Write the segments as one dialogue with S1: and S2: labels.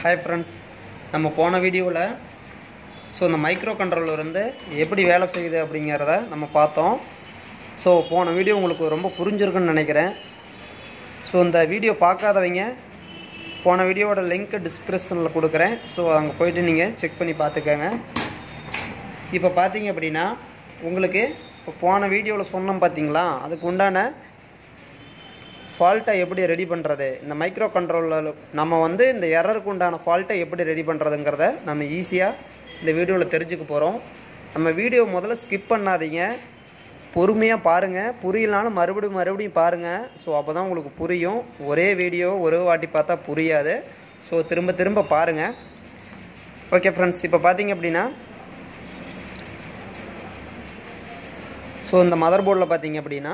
S1: hi friends நம்ம போன வீடியோவில் ஸோ இந்த மைக்ரோ கண்ட்ரோலர் வந்து எப்படி வேலை செய்யுது அப்படிங்கிறத நம்ம பார்த்தோம் ஸோ போன வீடியோ உங்களுக்கு ரொம்ப புரிஞ்சிருக்குன்னு நினைக்கிறேன் ஸோ இந்த வீடியோ பார்க்காதவங்க போன வீடியோவோட லிங்க் டிஸ்கிரிப்ஷனில் கொடுக்குறேன் ஸோ அங்கே போயிட்டு நீங்கள் செக் பண்ணி பார்த்துக்கோங்க இப்போ பார்த்தீங்க அப்படின்னா உங்களுக்கு இப்போ போன வீடியோவில் சொன்னோம் பார்த்தீங்களா அதுக்கு உண்டான ஃபால்ட்டை எப்படி ரெடி பண்ணுறது இந்த மைக்ரோ கண்ட்ரோலர் நம்ம வந்து இந்த எரருக்கு உண்டான ஃபால்ட்டை எப்படி ரெடி பண்ணுறதுங்கிறத நம்ம ஈஸியாக இந்த வீடியோவில் தெரிஞ்சுக்க போகிறோம் நம்ம வீடியோ முதல்ல ஸ்கிப் பண்ணாதீங்க பொறுமையாக பாருங்கள் புரியலனாலும் மறுபடியும் மறுபடியும் பாருங்கள் ஸோ அப்போ தான் உங்களுக்கு புரியும் ஒரே வீடியோ ஒரு வாட்டி பார்த்தா புரியாது ஸோ திரும்ப திரும்ப பாருங்கள் ஓகே ஃப்ரெண்ட்ஸ் இப்போ பார்த்தீங்க அப்படின்னா ஸோ இந்த மதர் போர்டில் பார்த்தீங்க அப்படின்னா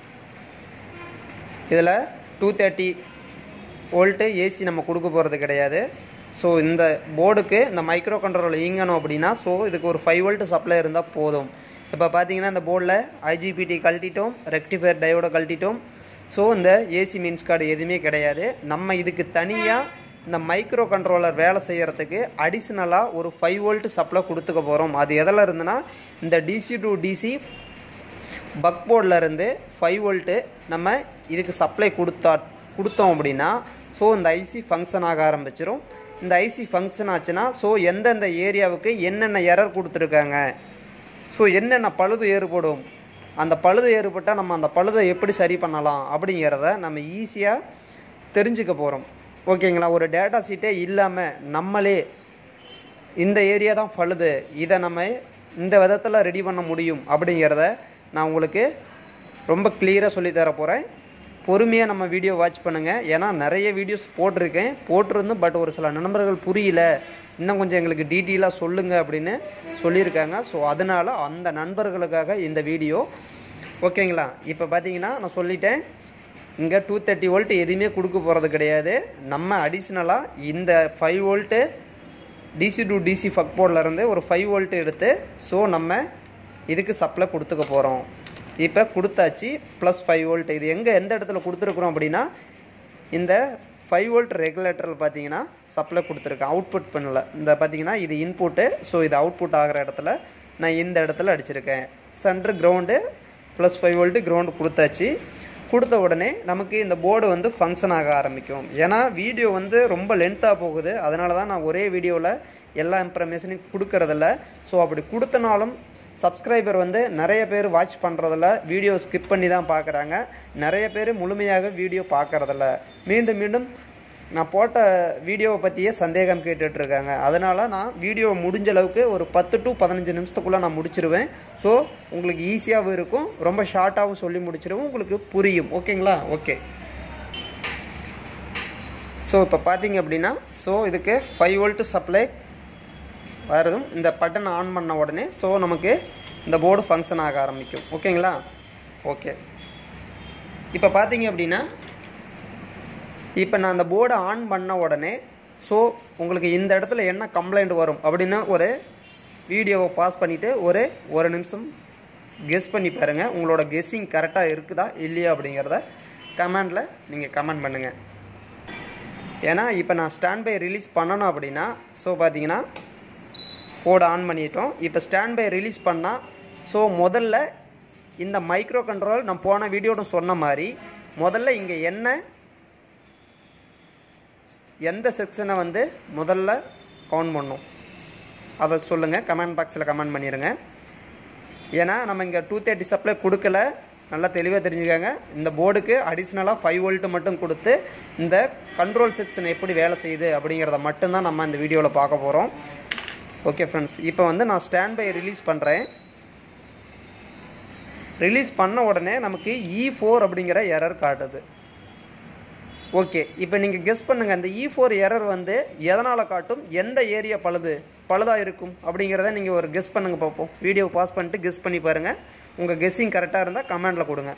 S1: இதில் டூ தேர்ட்டி வோல்ட்டு ஏசி நம்ம கொடுக்க போகிறது கிடையாது ஸோ இந்த போர்டுக்கு இந்த மைக்ரோ கண்ட்ரோலில் இயங்கணும் அப்படின்னா ஸோ இதுக்கு ஒரு ஃபைவ் வோல்ட் சப்ளை இருந்தால் போதும் இப்போ பார்த்தீங்கன்னா இந்த போர்டில் ஐஜிபிடி கழட்டிட்டோம் ரெக்டிஃபயர் டயோட கழட்டிட்டோம் ஸோ இந்த ஏசி மீன்ஸ் கார்டு எதுவுமே கிடையாது நம்ம இதுக்கு தனியாக இந்த மைக்ரோ கண்ட்ரோலர் வேலை செய்கிறதுக்கு அடிஷ்னலாக ஒரு ஃபைவ் வோல்ட் சப்ளை கொடுத்துக்க போகிறோம் அது எதில் இருந்துன்னா இந்த டிசி டு டிசி பக் போர்டில் இருந்து ஃபைவ் வோல்ட்டு நம்ம இதுக்கு சப்ளை கொடுத்தா கொடுத்தோம் அப்படின்னா ஸோ இந்த ஐசி ஃபங்க்ஷன் ஆக ஆரம்பிச்சிரும் இந்த ஐசி ஃபங்க்ஷன் ஆச்சுன்னா ஸோ எந்தெந்த ஏரியாவுக்கு என்னென்ன எரர் கொடுத்துருக்காங்க ஸோ என்னென்ன பழுது ஏற்படும் அந்த பழுது ஏற்பட்டால் நம்ம அந்த பழுதை எப்படி சரி பண்ணலாம் அப்படிங்கிறத நம்ம ஈஸியாக தெரிஞ்சுக்க போகிறோம் ஓகேங்களா ஒரு டேட்டா சீட்டே இல்லாமல் நம்மளே இந்த ஏரியா தான் பழுது இதை நம்ம இந்த விதத்தில் ரெடி பண்ண முடியும் அப்படிங்கிறத நான் உங்களுக்கு ரொம்ப கிளியராக சொல்லித்தர போகிறேன் பொறுமையாக நம்ம வீடியோ வாட்ச் பண்ணுங்கள் ஏன்னா நிறைய வீடியோஸ் போட்டிருக்கேன் போட்டிருந்தும் பட் ஒரு சில நண்பர்கள் புரியல இன்னும் கொஞ்சம் எங்களுக்கு டீட்டெயிலாக சொல்லுங்கள் அப்படின்னு சொல்லியிருக்காங்க ஸோ அதனால் அந்த நண்பர்களுக்காக இந்த வீடியோ ஓகேங்களா இப்போ பார்த்தீங்கன்னா நான் சொல்லிட்டேன் இங்கே டூ தேர்ட்டி வோல்ட் எதுவுமே கொடுக்க போகிறது கிடையாது நம்ம அடிஷ்னலாக இந்த five volt DC to DC buck போர்ட்லேருந்து ஒரு ஃபைவ் வோல்ட் எடுத்து ஸோ நம்ம இதுக்கு சப்ளை கொடுத்துக்க போகிறோம் இப்போ கொடுத்தாச்சு ப்ளஸ் ஃபைவ் வோல்ட் இது எங்கே எந்த இடத்துல கொடுத்துருக்குறோம் அப்படின்னா இந்த ஃபைவ் வோல்ட் ரெகுலேட்டரில் பார்த்தீங்கன்னா சப்ளை கொடுத்துருக்கேன் அவுட்புட் பண்ணல இந்த பார்த்தீங்கன்னா இது இன்புட்டு ஸோ இது அவுட்புட் ஆகிற இடத்துல நான் இந்த இடத்துல அடிச்சிருக்கேன் centre ground plus five volt ground கொடுத்தாச்சு கொடுத்த உடனே நமக்கு இந்த போர்டு வந்து ஃபங்க்ஷன் ஆக ஆரம்பிக்கும் ஏன்னா வீடியோ வந்து ரொம்ப லென்த்தாக போகுது அதனால தான் நான் ஒரே வீடியோவில் எல்லா இன்ஃபர்மேஷனையும் கொடுக்கறதில்ல ஸோ அப்படி கொடுத்தனாலும் சப்ஸ்கிரைபர் வந்து நிறைய பேர் வாட்ச் பண்ணுறதில்ல வீடியோ ஸ்கிப் பண்ணி தான் பார்க்குறாங்க நிறைய பேர் முழுமையாக வீடியோ பார்க்குறதில்ல மீண்டும் மீண்டும் நான் போட்ட வீடியோவை பற்றியே சந்தேகம் கேட்டுட்ருக்காங்க அதனால் நான் வீடியோ முடிஞ்ச அளவுக்கு ஒரு பத்து டு பதினஞ்சு நிமிஷத்துக்குள்ளே நான் முடிச்சிருவேன் ஸோ உங்களுக்கு ஈஸியாகவும் இருக்கும் ரொம்ப ஷார்ட்டாகவும் சொல்லி முடிச்சிருவேன் உங்களுக்கு புரியும் ஓகேங்களா ஓகே ஸோ இப்போ பார்த்தீங்க அப்படின்னா ஸோ இதுக்கு ஃபைவ் வோல்ட் சப்ளை வரதும் இந்த பட்டன் ஆன் பண்ண உடனே ஸோ நமக்கு இந்த போர்டு ஃபங்க்ஷன் ஆக ஆரம்பிக்கும் ஓகேங்களா ஓகே இப்போ பார்த்தீங்க அப்படின்னா இப்போ நான் அந்த போர்டை ஆன் பண்ண உடனே ஸோ உங்களுக்கு இந்த இடத்துல என்ன கம்ப்ளைண்ட் வரும் அப்படின்னு ஒரு வீடியோவை பாஸ் பண்ணிவிட்டு ஒரு ஒரு நிமிஷம் கெஸ் பண்ணி பாருங்கள் உங்களோட கெஸ்ஸிங் கரெக்டாக இருக்குதா இல்லையா அப்படிங்கிறத கமெண்டில் நீங்கள் கமெண்ட் பண்ணுங்கள் ஏன்னா இப்போ நான் ஸ்டாண்ட் பை ரிலீஸ் பண்ணணும் அப்படின்னா ஸோ பார்த்தீங்கன்னா ஃபோர்டு ஆன் பண்ணிட்டோம் இப்போ ஸ்டாண்ட் பை ரிலீஸ் பண்ணால் ஸோ முதல்ல இந்த மைக்ரோ கண்ட்ரோல் நான் போன வீடியோட சொன்ன மாதிரி முதல்ல இங்கே என்ன எந்த செக்ஷனை வந்து முதல்ல கவுண்ட் பண்ணும் அதை சொல்லுங்கள் கமெண்ட் பாக்ஸில் கமெண்ட் பண்ணிடுங்க ஏன்னா நம்ம இங்கே டூ தேர்ட்டி சப்ளை கொடுக்கல நல்லா தெளிவாக தெரிஞ்சுக்கோங்க இந்த போர்டுக்கு அடிஷ்னலாக ஃபைவ் வோல்ட்டு மட்டும் கொடுத்து இந்த கண்ட்ரோல் செக்ஷன் எப்படி வேலை செய்யுது அப்படிங்கிறத மட்டும்தான் நம்ம இந்த வீடியோவில் பார்க்க போகிறோம் ஓகே ஃப்ரெண்ட்ஸ் இப்போ வந்து நான் ஸ்டாண்ட் பை ரிலீஸ் பண்ணுறேன் ரிலீஸ் பண்ண உடனே நமக்கு இ ஃபோர் அப்படிங்கிற எரர் காட்டுது ஓகே இப்போ நீங்கள் கெஸ் பண்ணுங்கள் அந்த இ ஃபோர் எரர் வந்து எதனால் காட்டும் எந்த ஏரியா பழுது பழுதாக இருக்கும் அப்படிங்கிறத நீங்கள் ஒரு கெஸ் பண்ணுங்கள் பார்ப்போம் வீடியோ பாஸ் பண்ணிட்டு கெஸ் பண்ணி பாருங்கள் உங்கள் கெஸ்ஸிங் கரெக்டாக இருந்தால் கமெண்டில் கொடுங்க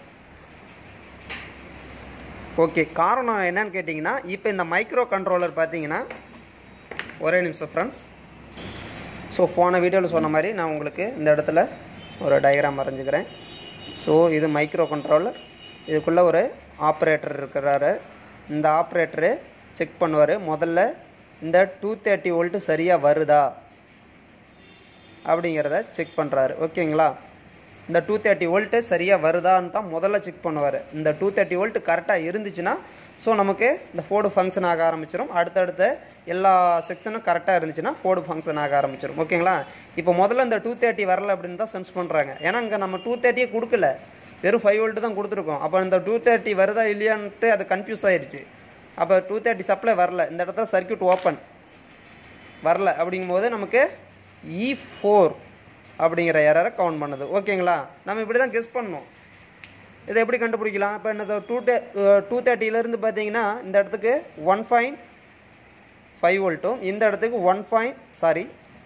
S1: ஓகே காரணம் என்னன்னு கேட்டிங்கன்னா இப்போ இந்த மைக்ரோ கண்ட்ரோலர் பார்த்தீங்கன்னா ஒரே நிமிஷம் ஃப்ரெண்ட்ஸ் ஸோ போன வீடியோவில் சொன்ன மாதிரி நான் உங்களுக்கு இந்த இடத்துல ஒரு டயக்ராம் வரைஞ்சிக்கிறேன் ஸோ இது மைக்ரோ கண்ட்ரோலர் இதுக்குள்ளே ஒரு ஆப்ரேட்டர் இருக்கிறாரு இந்த ஆப்ரேட்டரு செக் பண்ணுவார் முதல்ல இந்த டூ தேர்ட்டி வோல்ட்டு சரியாக வருதா அப்படிங்கிறத செக் பண்ணுறாரு ஓகேங்களா இந்த டூ தேர்ட்டி வோல்ட்டு சரியாக வருதான்னு தான் முதல்ல செக் பண்ணுவார் இந்த டூ தேர்ட்டி வோல்ட்டு கரெக்டாக இருந்துச்சுன்னா ஸோ நமக்கு இந்த ஃபோர்டு ஃபங்க்ஷன் ஆக ஆரம்பிச்சிடும் அடுத்தடுத்த எல்லா செக்ஷனும் கரெக்டாக இருந்துச்சுன்னா ஃபோர்டு ஃபங்க்ஷன் ஆக ஆரம்பிச்சிடும் ஓகேங்களா இப்போ முதல்ல இந்த டூ தேர்ட்டி வரல அப்படின்னு தான் சென்ஸ் பண்ணுறாங்க ஏன்னா இங்கே நம்ம டூ தேர்ட்டியே கொடுக்கல வெறும் ஃபைவ் வோல்ட்டு தான் கொடுத்துருக்கோம் அப்போ இந்த டூ தேர்ட்டி வருதா இல்லையான்ட்டு அது கன்ஃபியூஸ் ஆயிடுச்சு அப்போ டூ தேர்ட்டி சப்ளை வரல இந்த இடத்துல சர்க்யூட் ஓப்பன் வரல அப்படிங்கும்போது நமக்கு இ ஃபோர் அப்படிங்கிற எரரை கவுண்ட் பண்ணுது ஓகேங்களா நம்ம இப்படி தான் கெஸ் பண்ணோம் இதை எப்படி கண்டுபிடிக்கலாம் இப்போ என்னது டூ டே டூ தேர்ட்டியிலேருந்து பார்த்தீங்கன்னா இந்த இடத்துக்கு ஒன் பாயிண்ட் ஃபைவ் வோல்ட்டும் இந்த இடத்துக்கு one point sorry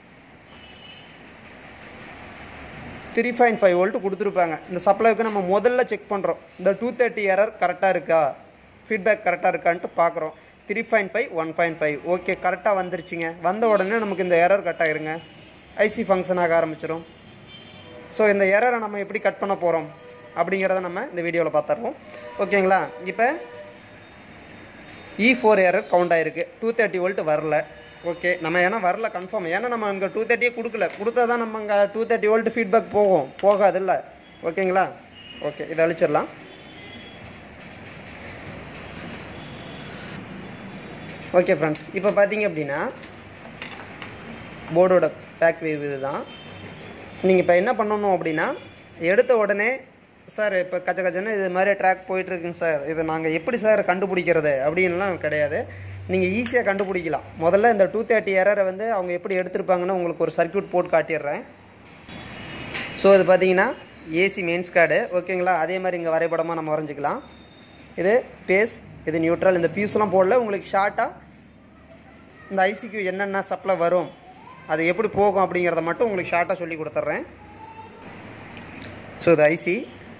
S1: three point five volt கொடுத்துருப்பாங்க இந்த சப்ளைக்கு நம்ம முதல்ல செக் பண்ணுறோம் இந்த டூ தேர்ட்டி எரர் கரெக்டாக இருக்கா ஃபீட்பேக் கரெக்டாக இருக்கான்ட்டு பார்க்குறோம் three point five one point five okay கரெக்டாக வந்துருச்சுங்க வந்த உடனே நமக்கு இந்த எரர் கட் ஆயிருங்க ஐசி ஃபங்க்ஷன் ஆக ஆரம்பிச்சிடும் ஸோ இந்த எரரை நம்ம எப்படி கட் பண்ண போகிறோம் அப்படிங்கிறத நம்ம இந்த வீடியோவில் பார்த்துருவோம் ஓகேங்களா இப்போ இ ஃபோர் எரர் கவுண்ட் ஆயிருக்கு டூ தேர்ட்டி வோல்ட் வரல ஓகே நம்ம ஏன்னா வரல கன்ஃபார்ம் ஏன்னா நம்ம இங்கே டூ தேர்ட்டியே கொடுக்கல கொடுத்தா தான் நம்ம இங்கே டூ தேர்ட்டி வோல்ட் ஃபீட்பேக் போகும் போகாதுல்ல ஓகேங்களா ஓகே இதை அழிச்சிடலாம் ஓகே ஃப்ரெண்ட்ஸ் இப்போ பார்த்தீங்க அப்படின்னா போர்டோட பேக் வேவ் இது தான் நீங்கள் இப்போ என்ன பண்ணணும் அப்படின்னா எடுத்த உடனே சார் இப்போ கச்ச கச்சன்னு இது மாதிரி ட்ராக் போயிட்டுருக்குங்க சார் இதை நாங்கள் எப்படி சார் கண்டுபிடிக்கிறது அப்படின்லாம் கிடையாது நீங்கள் ஈஸியாக கண்டுபிடிக்கலாம் முதல்ல இந்த டூ தேர்ட்டி எரரை வந்து அவங்க எப்படி எடுத்திருப்பாங்கன்னு உங்களுக்கு ஒரு சர்க்யூட் போட்டு காட்டிடுறேன் ஸோ இது பார்த்தீங்கன்னா ஏசி மெயின்ஸ் கார்டு ஓகேங்களா அதே மாதிரி இங்கே வரைபடமாக நம்ம வரைஞ்சிக்கலாம் இது பேஸ் இது நியூட்ரல் இந்த பியூஸ்லாம் போடல உங்களுக்கு ஷார்ட்டாக இந்த ஐசிக்கு என்னென்ன சப்ளை வரும் அது எப்படி போகும் அப்படிங்கிறத மட்டும் உங்களுக்கு ஷார்ட்டாக சொல்லி கொடுத்துட்றேன் ஸோ இது ஐசி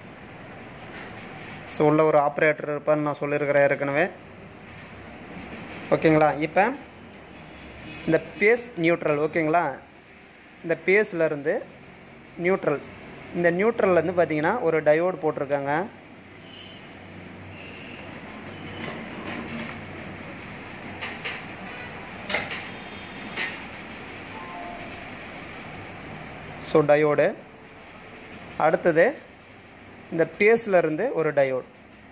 S1: ஸோ உள்ள ஒரு ஆப்ரேட்டர் இருப்பான்னு நான் சொல்லியிருக்கிறேன் ஏற்கனவே ஓகேங்களா இப்போ இந்த பேஸ் நியூட்ரல் ஓகேங்களா இந்த பேஸ்லேருந்து நியூட்ரல் இந்த நியூட்ரல்லேருந்து பார்த்தீங்கன்னா ஒரு டயோடு போட்டிருக்காங்க ஸோ டயோடு அடுத்தது இந்த பேஸில் இருந்து ஒரு டயோடு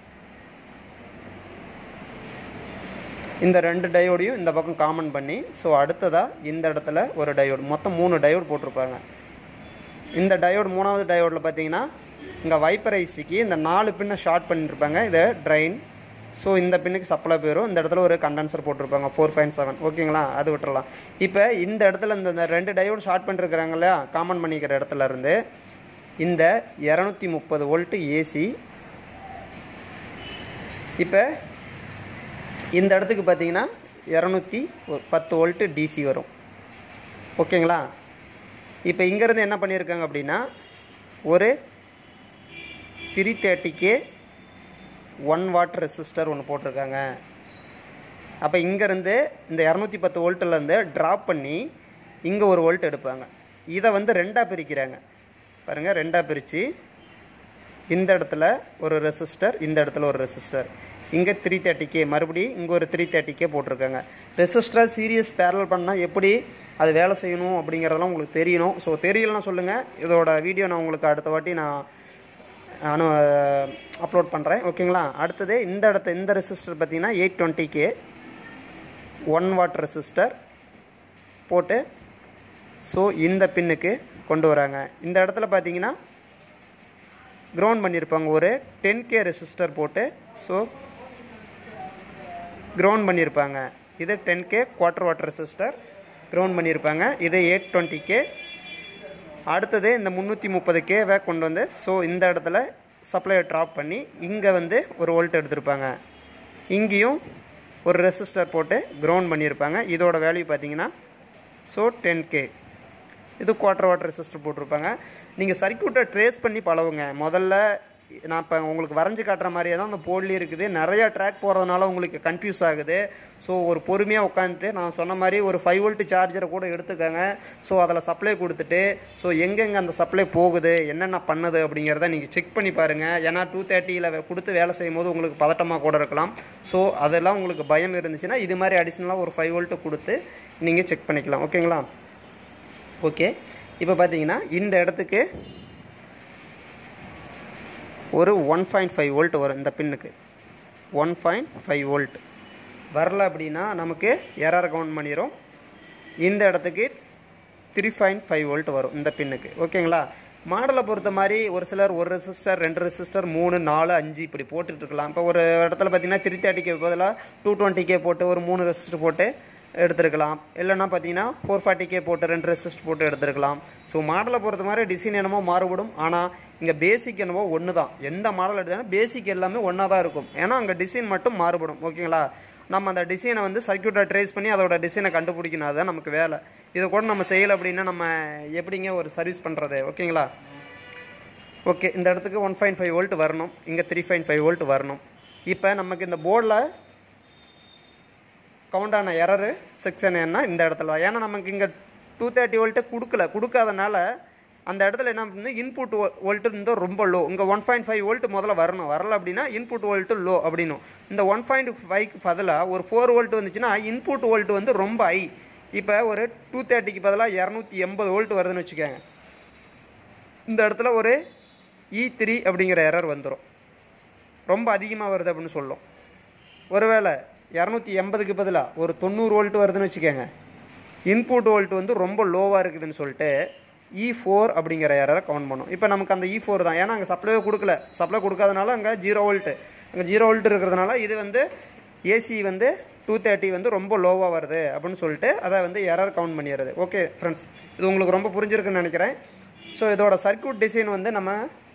S1: இந்த ரெண்டு டயோடையும் இந்த பக்கம் காமன் பண்ணி ஸோ அடுத்ததாக இந்த இடத்துல ஒரு டயோடு மொத்தம் மூணு டயோடு போட்டிருப்பாங்க இந்த டயோடு மூணாவது டயோடில் பார்த்தீங்கன்னா இங்கே வைப்பர் ஐசிக்கு இந்த நாலு பின்னை ஷார்ட் பண்ணியிருப்பாங்க இதை ட்ரைன் ஸோ இந்த பின்னுக்கு சப்ளை போயிடும் இந்த இடத்துல ஒரு கண்டென்சர் போட்டிருப்பாங்க ஃபோர் பாயிண்ட் செவன் ஓகேங்களா அது விட்டுறலாம் இப்போ இந்த இடத்துல இந்த இந்த ரெண்டு டயோடு ஷார்ட் பண்ணிருக்கிறாங்க இல்லையா காமன் பண்ணிக்கிற இடத்துல இருந்து இந்த இரநூத்தி முப்பது வோல்ட்டு ஏசி இப்போ இந்த இடத்துக்கு பார்த்தீங்கன்னா இரநூத்தி ஒரு பத்து வோல்ட்டு டிசி வரும் ஓகேங்களா இப்போ இங்கேருந்து என்ன பண்ணியிருக்காங்க அப்படின்னா ஒரு த்ரீ தேர்ட்டிக்கே ஒன் வாட் ரெசிஸ்டர் ஒன்று போட்டிருக்காங்க அப்போ இங்கேருந்து இந்த இரநூத்தி பத்து வோல்ட்டிலேருந்து ட்ராப் பண்ணி இங்கே ஒரு வோல்ட் எடுப்பாங்க இதை வந்து ரெண்டாக பிரிக்கிறாங்க பாருங்கள் ரெண்டாக பிரித்து இந்த இடத்துல ஒரு ரெசிஸ்டர் இந்த இடத்துல ஒரு ரெசிஸ்டர் இங்கே த்ரீ தேர்ட்டிக்கே மறுபடியும் இங்கே ஒரு த்ரீ தேர்ட்டிக்கே போட்டிருக்காங்க ரெசிஸ்டர் சீரியஸ் பேரல் பண்ணால் எப்படி அது வேலை செய்யணும் அப்படிங்கிறதெல்லாம் உங்களுக்கு தெரியணும் ஸோ தெரியலன்னா சொல்லுங்கள் இதோட வீடியோ நான் உங்களுக்கு அடுத்த வாட்டி நான் அனு அப்லோட் பண்ணுறேன் ஓகேங்களா அடுத்தது இந்த இடத்த இந்த ரெசிஸ்டர் பார்த்தீங்கன்னா eight twenty K one watt resistor போட்டு ஸோ இந்த பின்னுக்கு கொண்டு வராங்க இந்த இடத்துல பார்த்தீங்கன்னா க்ரௌண்ட் பண்ணியிருப்பாங்க ஒரு டென் கே ரெசிஸ்டர் போட்டு ஸோ க்ரௌண்ட் பண்ணியிருப்பாங்க இது ten K quarter watt resistor ground பண்ணியிருப்பாங்க இது எயிட் டுவெண்ட்டி கே அடுத்தது இந்த முந்நூற்றி முப்பது கேவை கொண்டு வந்து ஸோ இந்த இடத்துல சப்ளையை ட்ராப் பண்ணி இங்கே வந்து ஒரு வோல்ட் எடுத்திருப்பாங்க இங்கேயும் ஒரு ரெசிஸ்டர் போட்டு க்ரௌண்ட் பண்ணியிருப்பாங்க இதோட வேல்யூ பார்த்தீங்கன்னா ஸோ டென் கே இது குவார்ட்டர் வாட்டர் ரெசிஸ்டர் போட்டிருப்பாங்க நீங்கள் சர்க்யூட்டை ட்ரேஸ் பண்ணி பழவுங்க முதல்ல நான் இப்போ உங்களுக்கு வரைஞ்சி காட்டுற மாதிரியே தான் அந்த போர்ட்லேயும் இருக்குது நிறையா ட்ராக் போகிறதுனால உங்களுக்கு கன்ஃபியூஸ் ஆகுது ஸோ ஒரு பொறுமையாக உட்காந்துட்டு நான் சொன்ன மாதிரி ஒரு ஃபைவ் வோல்ட் சார்ஜரை கூட எடுத்துக்கோங்க ஸோ அதில் சப்ளை கொடுத்துட்டு ஸோ எங்கெங்கே அந்த சப்ளை போகுது என்னென்ன பண்ணுது அப்படிங்கிறத நீங்கள் செக் பண்ணி பாருங்கள் ஏன்னா டூ தேர்ட்டியில் கொடுத்து வேலை செய்யும் போது உங்களுக்கு பதட்டமாக கூட இருக்கலாம் ஸோ அதெல்லாம் உங்களுக்கு பயம் இருந்துச்சுன்னா இது மாதிரி அடிஷ்னலாக ஒரு ஃபைவ் வோல்ட்டு கொடுத்து நீங்கள் செக் பண்ணிக்கலாம் ஓகேங்களா ஓகே இப்போ பார்த்தீங்கன்னா இந்த இடத்துக்கு ஒரு ஒன் பாயிண்ட் ஃபைவ் வோல்ட் வரும் இந்த பின்னுக்கு ஒன் பாயிண்ட் ஃபைவ் வோல்ட் வரல அப்படின்னா நமக்கு எரர் கவுண்ட் பண்ணிடும் இந்த இடத்துக்கு த்ரீ பாயிண்ட் ஃபைவ் வோல்ட் வரும் இந்த பின்னுக்கு ஓகேங்களா மாடலை பொறுத்த மாதிரி ஒரு சிலர் ஒரு ரெசிஸ்டர் ரெண்டு ரெசிஸ்டர் மூணு நாலு அஞ்சு இப்படி போட்டுட்டு இருக்கலாம் இப்போ ஒரு இடத்துல பார்த்தீங்கன்னா த்ரீ தேர்ட்டிக்கு பதிலாக டூ டுவெண்ட்டி கே போட்டு ஒரு மூணு ரெசிஸ்டர் போட்டு எடுத்துருக்கலாம் இல்லைன்னா பார்த்தீங்கன்னா ஃபோர் ஃபார்ட்டி கே போட்டு ரெண்டு ரெசிஸ்ட் போட்டு எடுத்துருக்கலாம் ஸோ மாடலை பொறுத்த மாதிரி டிசைன் என்னமோ மாறுபடும் ஆனால் இங்கே பேசிக் என்னவோ ஒன்று தான் எந்த மாடல் எடுத்தாலும் பேசிக் எல்லாமே ஒன்றா தான் இருக்கும் ஏன்னா அங்கே டிசைன் மட்டும் மாறுபடும் ஓகேங்களா நம்ம அந்த டிசைனை வந்து சர்க்கியூட்டை ட்ரேஸ் பண்ணி அதோட டிசைனை கண்டுபிடிக்கணும் அதுதான் நமக்கு வேலை இதை கூட நம்ம செய்யலை அப்படின்னா நம்ம எப்படிங்க ஒரு சர்வீஸ் பண்ணுறது ஓகேங்களா ஓகே இந்த இடத்துக்கு ஒன் பாயிண்ட் ஃபைவ் வோல்ட் வரணும் இங்கே த்ரீ பாயிண்ட் ஃபைவ் வோல்ட் வரணும் இப்போ நமக்கு இந்த போர்டில் கவுண்டான எரரு செக்ஷன் என்ன இந்த இடத்துல தான் ஏன்னா நமக்கு இங்கே டூ தேர்ட்டி வோல்ட்டு கொடுக்கல கொடுக்காதனால அந்த இடத்துல என்ன பண்ணுது இன்புட் வோல்ட்டு இருந்தால் ரொம்ப லோ இங்கே ஒன் பாயிண்ட் ஃபைவ் வோல்ட் முதல்ல வரணும் வரல அப்படின்னா இன்புட் வோல்ட்டு லோ அப்படின்னும் இந்த ஒன் பாயிண்ட் ஃபைவ்க்கு பதிலாக ஒரு ஃபோர் வோல்ட் வந்துச்சுன்னா இன்புட் வோல்ட் வந்து ரொம்ப ஹை இப்போ ஒரு டூ தேர்ட்டிக்கு பதிலாக இரநூத்தி எண்பது வோல்ட் வருதுன்னு வச்சுக்கோங்க இந்த இடத்துல ஒரு இ த்ரீ அப்படிங்கிற எரர் வந்துடும் ரொம்ப அதிகமாக வருது அப்படின்னு சொல்லும் ஒருவேளை இரநூத்தி எண்பதுக்கு பதிலாக ஒரு தொண்ணூறு வோல்ட் வருதுன்னு வச்சுக்கோங்க இன்புட் வோல்ட் வந்து ரொம்ப லோவாக இருக்குதுன்னு சொல்லிட்டு இ ஃபோர் அப்படிங்கிற எரரை கவுண்ட் பண்ணும் இப்போ நமக்கு அந்த இ ஃபோர் தான் ஏன்னா அங்கே சப்ளைவே கொடுக்கல சப்ளை கொடுக்காதனால அங்கே ஜீரோ வோல்ட்டு அங்கே ஜீரோ வோல்ட் இருக்கிறதுனால இது வந்து ஏசி வந்து டூ தேர்ட்டி வந்து ரொம்ப லோவாக வருது அப்படின்னு சொல்லிட்டு அதை வந்து எரர் கவுண்ட் பண்ணிடுறது ஓகே ஃப்ரெண்ட்ஸ் இது உங்களுக்கு ரொம்ப புரிஞ்சிருக்குன்னு நினைக்கிறேன் ஸோ இதோட சர்க்யூட் டிசைன் வந்து நம்ம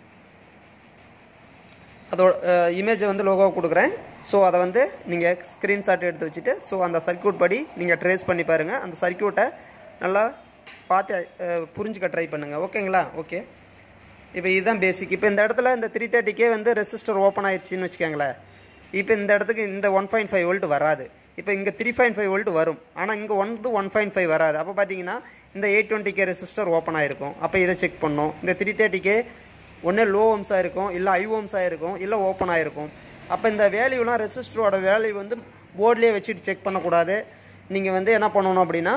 S1: அதோட இமேஜை வந்து லோகோ கொடுக்குறேன் ஸோ அதை வந்து நீங்கள் ஸ்க்ரீன்ஷாட் எடுத்து வச்சுட்டு ஸோ அந்த சர்க்யூட் படி நீங்கள் ட்ரேஸ் பண்ணி பாருங்கள் அந்த சர்க்யூட்டை நல்லா பார்த்து அஹ், புரிஞ்சுக்க ட்ரை பண்ணுங்கள் ஓகேங்களா ஓகே இப்போ இதுதான் பேசிக் இப்போ இந்த இடத்துல இந்த த்ரீ தேர்ட்டிக்கே வந்து ரெசிஸ்டர் ஓப்பன் ஆயிடுச்சுன்னு வச்சுக்கோங்களேன் இப்போ இந்த இடத்துக்கு இந்த ஒன் பாயிண்ட் ஃபைவ் வோல்ட் வராது இப்போ இங்கே த்ரீ பாயிண்ட் ஃபைவ் வோல்ட் வரும் ஆனால் இங்கே வந்து ஒன் பாயிண்ட் ஃபைவ் வராது அப்போ பார்த்தீங்கன்னா இந்த eight twenty K resistor open ஆகிருக்கும் அப்போ இதை செக் பண்ணோம் இந்த த்ரீ தேர்ட்டிக்கே ஒன்று லோ ஓம்ஸாக இருக்கும் இல்லை ஐ ஓம்ஸாக இருக்கும் இல்லை ஓப்பன் ஆகிருக்கும் அப்போ இந்த வேல்யூலாம் ரெசிஸ்டரோட வேல்யூ வந்து போர்ட்லேயே வச்சுட்டு செக் பண்ணக்கூடாது நீங்கள் வந்து என்ன பண்ணணும் அப்படின்னா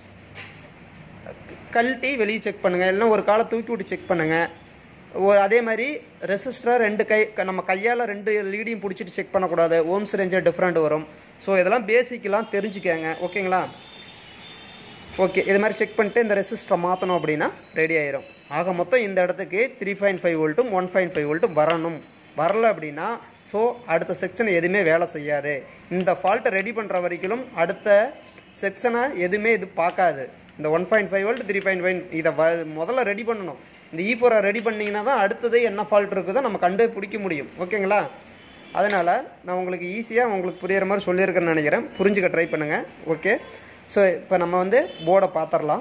S1: கழட்டி வெளியே செக் பண்ணுங்கள் இல்லைன்னா ஒரு காலை தூக்கி விட்டு செக் பண்ணுங்கள் ஒரு அதே மாதிரி ரெசிஸ்டரை ரெண்டு கை க- நம்ம கையால் ரெண்டு லீடையும் பிடிச்சிட்டு செக் பண்ணக்கூடாது ஓம்ஸ் ரேஞ்சர் டிஃப்ரெண்ட் வரும் ஸோ இதெல்லாம் பேசிக்கெலாம் தெரிஞ்சுக்கங்க ஓகேங்களா ஓகே இது மாதிரி செக் பண்ணிட்டு இந்த ரெசிஸ்டரை மாற்றணும் அப்படின்னா ரெடி ஆயிரும் ஆக மொத்தம் இந்த இடத்துக்கு த்ரீ பாயிண்ட் ஃபைவ் வோல்ட்டும் ஒன் பாயிண்ட் ஃபைவ் வோல்ட்டும் வரணும் வரல அப்படின்னா ஸோ அடுத்த செக்ஷன் எதுவுமே வேலை செய்யாது இந்த ஃபால்ட்டை ரெடி பண்ணுற வரைக்கும் அடுத்த செக்ஷனை எதுவுமே இது பார்க்காது இந்த one point five volt three point five இதை வ முதல்ல ரெடி பண்ணணும் இந்த இ ஃபோரை ரெடி பண்ணிங்கன்னா தான் அடுத்தது என்ன ஃபால்ட் இருக்குதோ நம்ம கண்டுபிடிக்க முடியும் ஓகேங்களா அதனால் நான் உங்களுக்கு ஈஸியாக உங்களுக்கு புரியிற மாதிரி சொல்லியிருக்கேன்னு நினைக்கிறேன் புரிஞ்சுக்க ட்ரை பண்ணுங்கள் ஓகே ஸோ இப்போ நம்ம வந்து போர்டை பார்த்துடலாம்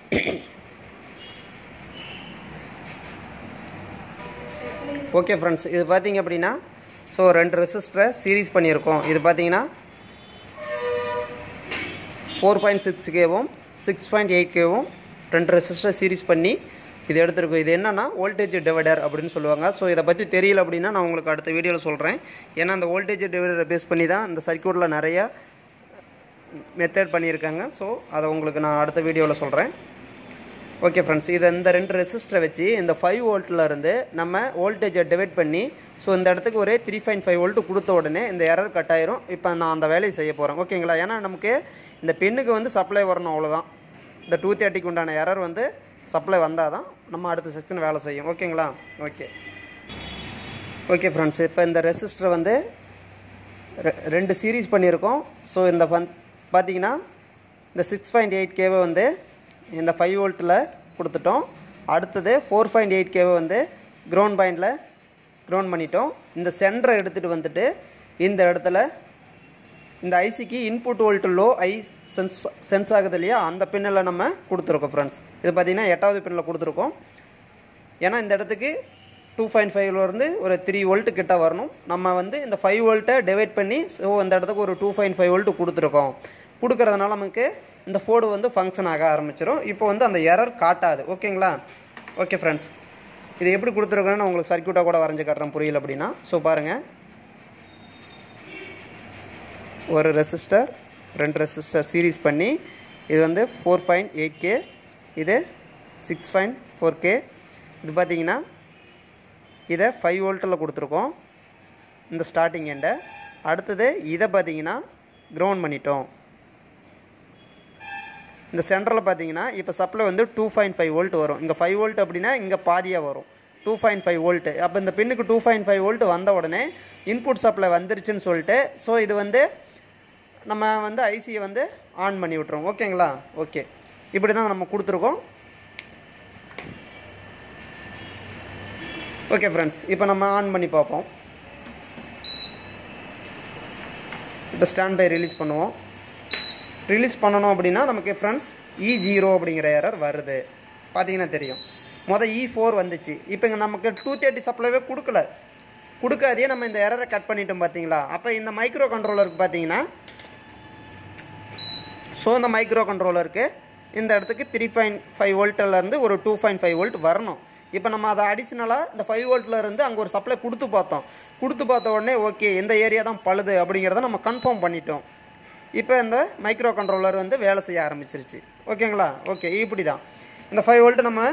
S1: ஓகே ஃப்ரெண்ட்ஸ் இது பார்த்தீங்க அப்படின்னா ஸோ ரெண்டு ரெசிஸ்டரை சீரிஸ் பண்ணியிருக்கோம் இது பார்த்தீங்கன்னா ஃபோர் பாயிண்ட் சிக்ஸ் கேவும் சிக்ஸ் பாயிண்ட் எயிட் கேவும் ரெண்டு ரெசிஸ்டர் சீரிஸ் பண்ணி இது எடுத்திருக்கோம் இது என்னன்னா வோல்டேஜ் டிவைடர் அப்படின்னு சொல்லுவாங்க ஸோ இதை பற்றி தெரியல அப்படின்னா நான் உங்களுக்கு அடுத்த வீடியோவில் சொல்கிறேன் ஏன்னா அந்த வோல்டேஜ் டிவைடரை பேஸ் பண்ணி தான் இந்த சர்க்யூட்டில் நிறைய மெத்தட் பண்ணியிருக்காங்க ஸோ அதை உங்களுக்கு நான் அடுத்த வீடியோவில் சொல்கிறேன் ஓகே ஃப்ரெண்ட்ஸ் இதை இந்த ரெண்டு ரெசிஸ்டரை வச்சு இந்த ஃபைவ் வோல்ட்டில் இருந்து நம்ம வோல்டேஜை டிவைட் பண்ணி ஸோ இந்த இடத்துக்கு ஒரே த்ரீ பாயிண்ட் ஃபைவ் வோல்ட் கொடுத்த உடனே இந்த எரர் கட் ஆயிரும் இப்போ நான் அந்த வேலையை செய்ய போகிறேன் ஓகேங்களா ஏன்னா நமக்கு இந்த பெண்ணுக்கு வந்து சப்ளை வரணும் அவ்வளோதான் இந்த டூ தேர்ட்டிக்கு உண்டான எரர் வந்து சப்ளை வந்தால் தான் நம்ம அடுத்த செக்ஷன் வேலை செய்யும் ஓகேங்களா ஓகே ஓகே ஃப்ரெண்ட்ஸ் இப்போ இந்த ரெசிஸ்டர் வந்து ரெ- ரெண்டு சீரீஸ் பண்ணியிருக்கோம் ஸோ இந்த பந் பார்த்தீங்கன்னா இந்த சிக்ஸ் பாயிண்ட் எயிட் கேவை வந்து இந்த ஃபைவ் வோல்ட்டில் கொடுத்துட்டோம் அடுத்தது ஃபோர் பாயிண்ட் எயிட் கேவை வந்து கிரவுண்ட் பாயிண்டில் கிரவுண்ட் பண்ணிட்டோம் இந்த சென்டரை எடுத்துகிட்டு வந்துட்டு இந்த இடத்துல இந்த ஐசிக்கு input volt low I sense sense ஆகுது இல்லையா அந்த பின்னில் நம்ம கொடுத்துருக்கோம் ஃப்ரெண்ட்ஸ் இது பார்த்தீங்கன்னா எட்டாவது பின்னில் கொடுத்துருக்கோம் ஏன்னா இந்த இடத்துக்கு டூ பாயிண்ட் ஃபைவ்லேருந்து ஒரு த்ரீ வோல்ட்டு கிட்ட வரணும் நம்ம வந்து இந்த ஃபைவ் வோல்ட்டை டிவைட் பண்ணி ஸோ அந்த இடத்துக்கு ஒரு டூ பாயிண்ட் ஃபைவ் வோல்ட்டு கொடுத்துருக்கோம் கொடுக்கறதுனால நமக்கு இந்த ஃபோர்டு வந்து ஃபங்க்ஷன் ஆக ஆரம்பிச்சிடும் இப்போ வந்து அந்த எரர் காட்டாது ஓகேங்களா ஓகே ஃப்ரெண்ட்ஸ் இது எப்படி கொடுத்துருக்கோன்னு உங்களுக்கு சர்க்கியூட்டாக கூட வரைஞ்சி காட்டுறேன் புரியல அப்படின்னா ஸோ பாருங்கள் ஒரு ரெசிஸ்டர் ரெண்டு ரெசிஸ்டர் சீரீஸ் பண்ணி இது வந்து ஃபோர் பாயிண்ட் எயிட் கே இது சிக்ஸ் பாயிண்ட் ஃபோர் கே இது பார்த்தீங்கன்னா இதை ஃபைவ் வோல்ட்டில் கொடுத்துருக்கோம் இந்த ஸ்டார்டிங் எண்டை அடுத்தது இதை பார்த்தீங்கன்னா கிரவுண்ட் பண்ணிட்டோம் இந்த சென்டரில் பார்த்தீங்கன்னா இப்போ சப்ளை வந்து டூ பாயிண்ட் ஃபைவ் வோல்ட் வரும் இங்கே ஃபைவ் வோல்ட் அப்படின்னா இங்கே பாதியாக வரும் டூ பாயிண்ட் ஃபைவ் வோல்ட்டு அப்போ இந்த பின்னுக்கு டூ பாயிண்ட் ஃபைவ் வோல்ட் வந்த உடனே இன்புட் சப்ளை வந்துருச்சுன்னு சொல்லிட்டு ஸோ இது வந்து நம்ம வந்து ஐசியை வந்து ஆன் பண்ணி விட்ருவோம் ஓகேங்களா ஓகே இப்படி தான் நம்ம கொடுத்துருக்கோம் ஓகே ஃப்ரெண்ட்ஸ் இப்போ நம்ம ஆன் பண்ணி பார்ப்போம் இப்போ ஸ்டாண்ட் பை ரிலீஸ் பண்ணுவோம் ரிலீஸ் பண்ணணும் அப்படின்னா நமக்கு ஃப்ரெண்ட்ஸ் இ ஜீரோ அப்படிங்கிற எரர் வருது பார்த்தீங்கன்னா தெரியும் மொதல் இ ஃபோர் வந்துச்சு இப்போ இங்கே நமக்கு டூ தேர்ட்டி சப்ளைவே கொடுக்கல கொடுக்காதே நம்ம இந்த எரரை கட் பண்ணிட்டோம் பார்த்தீங்களா அப்போ இந்த மைக்ரோ கண்ட்ரோலருக்கு பார்த்தீங்கன்னா ஸோ இந்த மைக்ரோ கண்ட்ரோலருக்கு இந்த இடத்துக்கு த்ரீ பாயிண்ட் ஃபைவ் வோல்ட்டிலேருந்து ஒரு டூ பாயிண்ட் ஃபைவ் வோல்ட் வரணும் இப்போ நம்ம அதை அடிஷ்னலாக இந்த ஃபைவ் வோல்ட்லேருந்து அங்கே ஒரு சப்ளை கொடுத்து பார்த்தோம் கொடுத்து பார்த்த உடனே ஓகே எந்த ஏரியா தான் பழுது அப்படிங்கிறத நம்ம கன்ஃபார்ம் பண்ணிட்டோம் இப்போ இந்த மைக்ரோ கண்ட்ரோலர் வந்து வேலை செய்ய ஆரம்பிச்சிருச்சு ஓகேங்களா ஓகே இப்படி தான் இந்த ஃபைவ் வோல்ட் நம்ம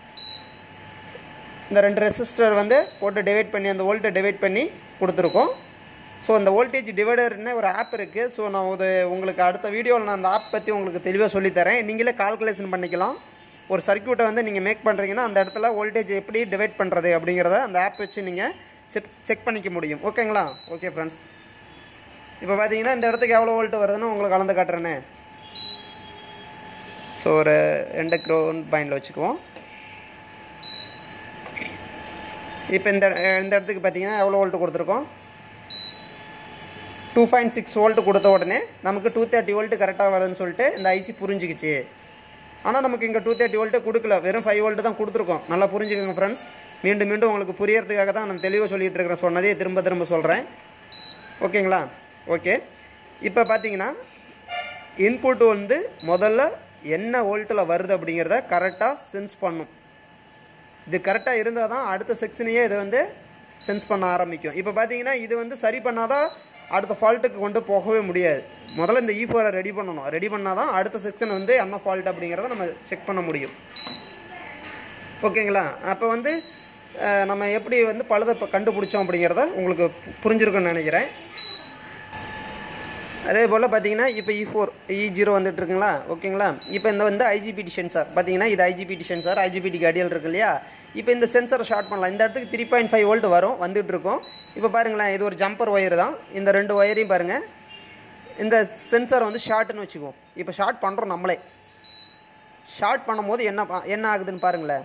S1: இந்த ரெண்டு ரெசிஸ்டர் வந்து போட்டு டிவைட் பண்ணி அந்த வோல்ட்டை டிவைட் பண்ணி கொடுத்துருக்கோம் ஸோ அந்த வோல்டேஜ் டிவைடர்னு ஒரு ஆப் இருக்குது ஸோ நான் ஒரு உங்களுக்கு அடுத்த வீடியோவில் நான் அந்த ஆப் பற்றி உங்களுக்கு தெளிவாக சொல்லித்தரேன் நீங்களே கால்குலேஷன் பண்ணிக்கலாம் ஒரு சர்க்கியூட்டை வந்து நீங்கள் மேக் பண்ணுறீங்கன்னா அந்த இடத்துல வோல்டேஜ் எப்படி டிவைட் பண்ணுறது அப்படிங்கிறத அந்த ஆப் வச்சு நீங்கள் செக் செக் பண்ணிக்க முடியும் ஓகேங்களா ஓகே ஃப்ரெண்ட்ஸ் இப்போ பார்த்தீங்கன்னா இந்த இடத்துக்கு எவ்வளோ வோல்ட் வருதுன்னு உங்களுக்கு கலந்து காட்டுறேனே ஸோ ஒரு ரெண்டு க்ரௌண்ட் பாயிண்டில் வச்சுக்குவோம் இப்போ இந்த இந்த இடத்துக்கு பார்த்தீங்கன்னா எவ்வளோ வோல்ட் கொடுத்துருக்கோம் டூ பாயிண்ட் சிக்ஸ் வோல்ட் கொடுத்த உடனே நமக்கு டூ தேர்ட்டி வோல்ட் கரெக்டாக வருதுன்னு சொல்லிட்டு இந்த ஐசி புரிஞ்சுக்கிச்சு ஆனால் நமக்கு இங்கே டூ தேர்ட்டி வோல்ட்டு கொடுக்கல வெறும் ஃபைவ் வோல்ட் தான் கொடுத்துருக்கோம் நல்லா புரிஞ்சுக்கோங்க ஃப்ரெண்ட்ஸ் மீண்டும் மீண்டும் உங்களுக்கு புரியறதுக்காக தான் நான் தெளிவாக சொல்லிகிட்டு இருக்கிறேன் சொன்னதே திரும்ப திரும்ப சொல்கிறேன் ஓகேங்களா ஓகே இப்போ பார்த்தீங்கன்னா இன்புட் வந்து முதல்ல என்ன வோல்ட்டில் வருது அப்படிங்கிறத கரெக்டாக சென்ஸ் பண்ணும் இது கரெக்டாக இருந்தால் தான் அடுத்த செக்ஷனையே இது வந்து சென்ஸ் பண்ண ஆரம்பிக்கும் இப்போ பார்த்தீங்கன்னா இது வந்து சரி பண்ணாதான் அடுத்த ஃபால்ட்டுக்கு கொண்டு போகவே முடியாது முதல்ல இந்த இ ஃபோரை ரெடி பண்ணணும் ரெடி பண்ணால் தான் அடுத்த செக்ஷன் வந்து என்ன ஃபால்ட் அப்படிங்கிறத நம்ம செக் பண்ண முடியும் ஓகேங்களா அப்போ வந்து அஹ், நம்ம எப்படி வந்து பழுதை இப்போ கண்டுபிடிச்சோம் அப்படிங்கிறத உங்களுக்கு பு- புரிஞ்சிருக்குன்னு நினைக்கிறேன் அதே போல் பார்த்தீங்கன்னா இப்போ இ ஃபோர் இ ஜீரோ வந்துட்டு இருக்குங்களா ஓகேங்களா இப்போ இந்த வந்து ஐஜிபிடி சென்சார் பார்த்தீங்கன்னா இது ஐஜிபிடி சென்சார் ஐஜிபிடி கடியல் இருக்கு இல்லையா இப்போ இந்த சென்சாரை ஷார்ட் பண்ணலாம் இந்த இடத்துக்கு த்ரீ பாயிண்ட் ஃபைவ் வோல்ட் வரும் வந்துட்டு இருக்கும் இப்போ பாருங்களேன் இது ஒரு ஜம்பர் ஒயர் தான் இந்த ரெண்டு ஒயரையும் பாருங்கள் இந்த சென்சார் வந்து ஷார்ட்னு வச்சுக்குவோம் இப்போ ஷார்ட் பண்ணுறோம் நம்மளே ஷார்ட் பண்ணும்போது என்ன பா- என்ன ஆகுதுன்னு பாருங்களேன்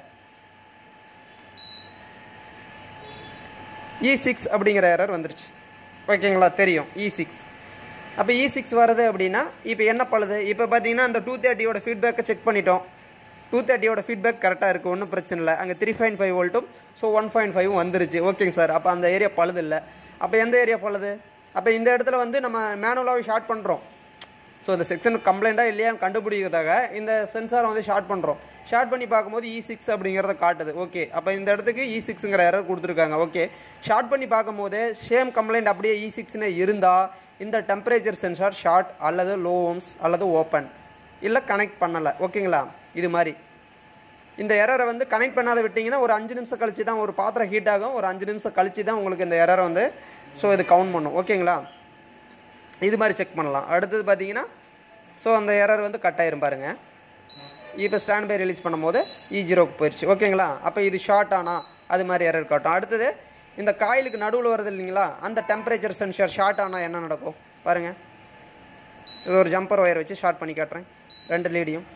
S1: இ சிக்ஸ் அப்படிங்கிற எரர் வந்துருச்சு ஓகேங்களா தெரியும் இ சிக்ஸ் அப்போ இ சிக்ஸ் வருது அப்படின்னா இப்போ என்ன பழுது இப்போ பார்த்தீங்கன்னா அந்த டூ தேர்ட்டியோட ஃபீட்பேக்கை செக் பண்ணிட்டோம் டூ தேர்ட்டியோட ஃபீட்பேக் கரெக்டாக இருக்குது ஒன்றும் பிரச்சனை இல்லை அங்கே த்ரீ பாயிண்ட் ஃபைவ் வோல்ட்டும் ஸோ ஒன் பாயிண்ட் ஃபைவும் வந்துருச்சு ஓகேங்க சார் அப்போ அந்த ஏரியா பழுது இல்லை அப்போ எந்த ஏரியா பழுது அப்போ இந்த இடத்துல வந்து நம்ம மேனுவலாகவே ஷார்ட் பண்ணுறோம் ஸோ இந்த செக்ஷன் கம்ப்ளைண்ட்டாக இல்லையான்னு கண்டுபிடிக்கிறதாக இந்த சென்சாரை வந்து ஷார்ட் பண்ணுறோம் ஷார்ட் பண்ணி பார்க்கும்போது இ சிக்ஸ் அப்படிங்கிறத காட்டுது ஓகே அப்போ இந்த இடத்துக்கு இ சிக்ஸுங்கிற எரர் கொடுத்துருக்காங்க ஓகே ஷார்ட் பண்ணி பார்க்கும்போது சேம் கம்ப்ளைண்ட் அப்படியே இ சிக்ஸ்னு இருந்தால் இந்த டெம்பரேச்சர் சென்சார் ஷார்ட் அல்லது லோ ஓம்ஸ் அல்லது ஓப்பன் இல்லை கனெக்ட் பண்ணலை ஓகேங்களா இது மாதிரி இந்த எரரை வந்து கனெக்ட் பண்ணாத விட்டிங்கன்னா ஒரு அஞ்சு நிமிஷம் கழிச்சு தான் ஒரு பாத்திரம் ஹீட் ஆகும் ஒரு அஞ்சு நிமிஷம் கழிச்சு தான் உங்களுக்கு இந்த எரரை வந்து ஸோ இது கவுண்ட் பண்ணும் ஓகேங்களா இது மாதிரி செக் பண்ணலாம் அடுத்தது பார்த்தீங்கன்னா ஸோ அந்த எரர் வந்து கட் ஆயிரும் பாருங்க இப்போ ஸ்டாண்ட் பை ரிலீஸ் பண்ணும்போது இ ஜீரோக்கு போயிடுச்சு ஓகேங்களா அப்போ இது ஷார்ட் ஆனா அது மாதிரி எரர் காட்டும் அடுத்தது இந்த காயிலுக்கு நடுவில் வருது இல்லைங்களா அந்த டெம்பரேச்சர் சென்சார் ஷார்ட் ஆனால் என்ன நடக்கும் பாருங்க இது ஒரு ஜம்பர் ஒயர் வச்சு ஷார்ட் பண்ணி காட்டுறேன் ரெண்டு லீடியும்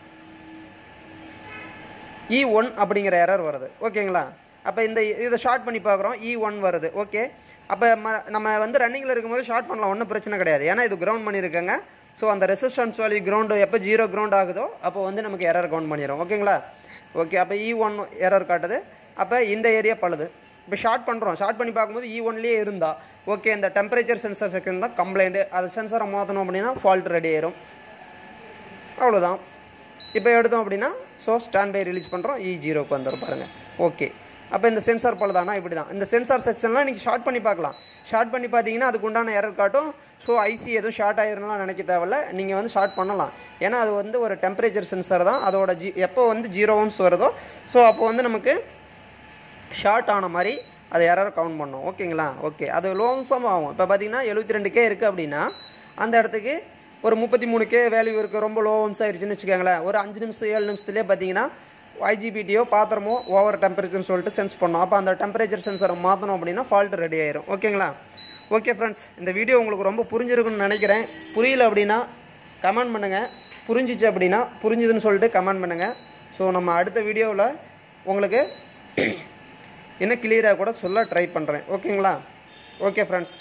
S1: இ ஒன் அப்படிங்கிற எரர் வருது ஓகேங்களா அப்போ இந்த இதை ஷார்ட் பண்ணி பார்க்குறோம் இ ஒன் வருது ஓகே அப்போ நம்ம வந்து ரன்னிங்கில் இருக்கும்போது ஷார்ட் பண்ணலாம் ஒன்றும் பிரச்சனை கிடையாது ஏன்னா இது கிரவுண்ட் பண்ணியிருக்கேங்க ஸோ அந்த ரெசிஸ்டன்ஸ் வேல்யூ கிரவுண்டு எப்போ ஜீரோ கிரவுண்ட் ஆகுதோ அப்போ வந்து நமக்கு எரர் கவுண்ட் பண்ணிடும் ஓகேங்களா ஓகே அப்போ இ ஒன் எரர் காட்டுது அப்போ இந்த ஏரியா பழுது இப்போ ஷார்ட் பண்ணுறோம் ஷார்ட் பண்ணி பார்க்கும்போது இ ஒன்லேயே இருந்தால் ஓகே இந்த டெம்பரேச்சர் சென்சர் செக்ஷன் தான் கம்ப்ளைண்ட்டு அது சென்சரை மாற்றணும் அப்படின்னா ஃபால்ட் ரெடி ஆயிரும் அவ்வளோதான் இப்போ எடுத்தோம் அப்படின்னா ஸோ ஸ்டாண்ட் பை ரிலீஸ் பண்ணுறோம் இ ஜீரோக்கு வந்துடும் பாருங்கள் ஓகே அப்போ இந்த சென்சார் போல தானா இப்படி தான் இந்த சென்சார் செக்ஷன்லாம் நீங்கள் ஷார்ட் பண்ணி பார்க்கலாம் ஷார்ட் பண்ணி பார்த்தீங்கன்னா அதுக்கு உண்டான எரர் காட்டும் ஸோ ஐசி எதுவும் ஷார்ட் ஆயிருந்தாலும் நினைக்க தேவையில்ல நீங்கள் வந்து ஷார்ட் பண்ணலாம் ஏன்னா அது வந்து ஒரு டெம்பரேச்சர் சென்சார் தான் அதோட ஜி எப்போ வந்து ஜீரோ ஓம்ஸ் வருதோ ஸோ அப்போ வந்து நமக்கு ஷார்ட் ஆன மாதிரி அதை எரர் கவுண்ட் பண்ணோம் ஓகேங்களா ஓகே அது லோன்ஸும் ஆகும் இப்போ பார்த்தீங்கன்னா எழுபத்தி ரெண்டு கே இருக்குது அப்படின்னா அந்த இடத்துக்கு ஒரு முப்பத்தி மூணு கே வேல்யூ இருக்குது ரொம்ப லோ ஓம்ஸ் ஆயிடுச்சுன்னு வச்சுக்கோங்களேன் ஒரு அஞ்சு நிமிஷம் ஏழு நிமிஷத்துலேயே பார்த்தீங்கன்னா ஐஜிபிடியோ பாத்திரமோ ஓவர் டெம்பரேச்சர்னு சொல்லிட்டு சென்ஸ் பண்ணோம் அப்போ அந்த டெம்பரேச்சர் சென்சரை மாற்றணும் அப்படின்னா ஃபால்ட் ரெடி ஆயிரும் ஓகேங்களா ஓகே ஃப்ரெண்ட்ஸ் இந்த வீடியோ உங்களுக்கு ரொம்ப புரிஞ்சிருக்குன்னு நினைக்கிறேன் புரியல அப்படின்னா கமெண்ட் பண்ணுங்கள் புரிஞ்சிச்சு அப்படின்னா புரிஞ்சுதுன்னு சொல்லிட்டு கமெண்ட் பண்ணுங்கள் ஸோ நம்ம அடுத்த வீடியோவில் உங்களுக்கு இன்னும் கிளியராக கூட சொல்ல ட்ரை பண்ணுறேன் ஓகேங்களா ஓகே ஃப்ரெண்ட்ஸ்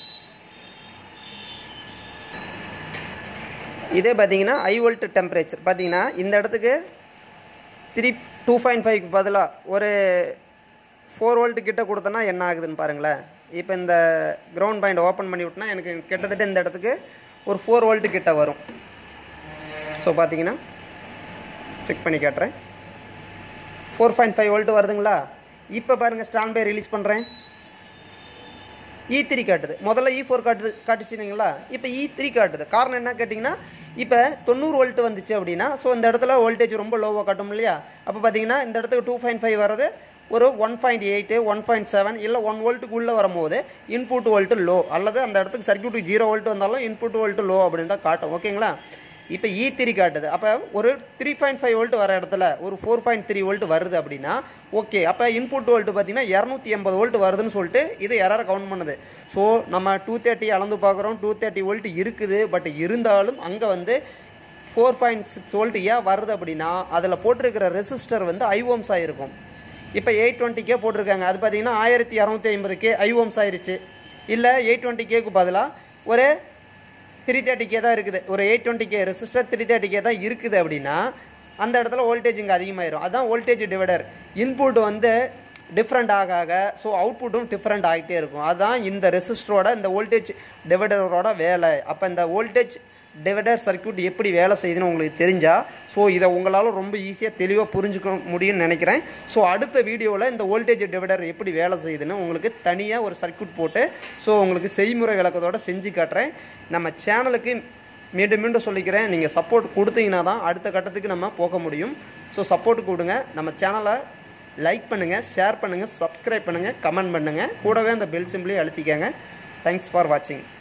S1: இதே பார்த்தீங்கன்னா ஐ வோல்ட் டெம்பரேச்சர் பார்த்தீங்கன்னா இந்த இடத்துக்கு த்ரீ டூ பாயிண்ட் ஃபைவ்க்கு பதிலாக ஒரு ஃபோர் வோல்ட் கிட்ட கொடுத்தனா என்ன ஆகுதுன்னு பாருங்களேன் இப்போ இந்த கிரவுண்ட் பாயிண்ட் ஓப்பன் பண்ணி விட்டனா எனக்கு கிட்டத்தட்ட இந்த இடத்துக்கு ஒரு ஃபோர் வோல்ட் கிட்ட வரும் ஸோ பார்த்தீங்கன்னா செக் பண்ணி காட்டுறேன் ஃபோர் பாயிண்ட் ஃபைவ் வோல்ட் வருதுங்களா இப்போ பாருங்கள் ஸ்டாண்ட் பை ரிலீஸ் பண்ணுறேன் இ த்ரீ காட்டுது முதல்ல இ ஃபோர் காட்டுது காட்டுச்சுங்களா இப்போ இ த்ரீ காட்டுது காரணம் என்ன கேட்டிங்கன்னா இப்போ தொண்ணூறு வோல்ட் வந்துச்சு அப்படின்னா ஸோ இந்த இடத்துல வோல்டேஜ் ரொம்ப லோவாக காட்டும் இல்லையா அப்போ பார்த்தீங்கன்னா இந்த இடத்துக்கு டூ பாயிண்ட் ஃபைவ் வர்றது ஒரு one point eight one point seven இல்லை ஒன் வோல்ட்டுக்கு உள்ளே வரும்போது இன்புட் வோல்ட்டு லோ அல்லது அந்த இடத்துக்கு சர்க்கியூட்டுக்கு ஜீரோ வோல்ட் வந்தாலும் இன்புட் வோல்ட்டு லோ அப்படின்னு தான் காட்டும் ஓகேங்களா இப்போ இ த்ரீ காட்டுது அப்போ ஒரு த்ரீ பாயிண்ட் ஃபைவ் வோல்ட் வர இடத்துல ஒரு ஃபோர் பாயிண்ட் த்ரீ வோல்ட் வருது அப்படின்னா ஓகே அப்போ இன்புட் வோல்ட் பார்த்தீங்கன்னா இரநூத்தி எண்பது வோல்ட் வருதுன்னு சொல்லிட்டு இது எரரை கவுண்ட் பண்ணுது ஸோ நம்ம டூ தேர்ட்டி அளந்து பார்க்குறோம் டூ தேர்ட்டி வோல்ட் இருக்குது பட் இருந்தாலும் அங்கே வந்து ஃபோர் பாயிண்ட் சிக்ஸ் வோல்ட் ஏன் வருது அப்படின்னா அதில் போட்டிருக்கிற ரெசிஸ்டர் வந்து ஐஓம்ஸாக இருக்கும் இப்போ எயிட் டுவெண்ட்டி கே போட்டிருக்காங்க அது பார்த்தீங்கன்னா ஆயிரத்தி இரநூத்தி ஐம்பது கே ஐஓம்ஸ் ஆயிருச்சு இல்லை எயிட் டுவெண்ட்டி கேக்கு பதிலாக ஒரு த்ரீ தேர்ட்டி கே தான் இருக்குது ஒரு eight twenty K resistor three thirty K தான் இருக்குது அப்படின்னா அந்த இடத்துல வோல்டேஜ் இங்கே அதிகமாயிரும் அதுதான் வோல்டேஜ் டிவைடர் இன்புட் வந்து டிஃப்ரெண்ட் ஆக ஆக ஸோ அவுட்புட்டும் டிஃப்ரெண்ட் ஆகிட்டே இருக்கும் அதுதான் இந்த ரெசிஸ்டரோட இந்த வோல்டேஜ் டிவைடரோட வேலை அப்போ இந்த வோல்டேஜ் டிவைடர் சர்க்கியூட் எப்படி வேலை செய்யுதுன்னு உங்களுக்கு தெரிஞ்சால் ஸோ இதை உங்களால் ரொம்ப ஈஸியாக தெளிவாக புரிஞ்சுக்க முடியும்னு நினைக்கிறேன் ஸோ அடுத்த வீடியோவில் இந்த வோல்டேஜ் டிவைடர் எப்படி வேலை செய்யுதுன்னு உங்களுக்கு தனியாக ஒரு சர்க்கியூட் போட்டு ஸோ உங்களுக்கு செய்முறை விளக்கத்தோடு செஞ்சு காட்டுறேன் நம்ம சேனலுக்கு மீண்டும் மீண்டும் சொல்லிக்கிறேன் நீங்கள் சப்போர்ட் கொடுத்தீங்கன்னா தான் அடுத்த கட்டத்துக்கு நம்ம போக முடியும் ஸோ சப்போர்ட் கொடுங்க நம்ம சேனலை லைக் பண்ணுங்கள் ஷேர் பண்ணுங்கள் சப்ஸ்கிரைப் பண்ணுங்கள் கமெண்ட் பண்ணுங்கள் கூடவே அந்த பெல் சிம்பிளையும் அழுத்திக்கங்க தேங்க்ஸ் ஃபார் வாட்சிங்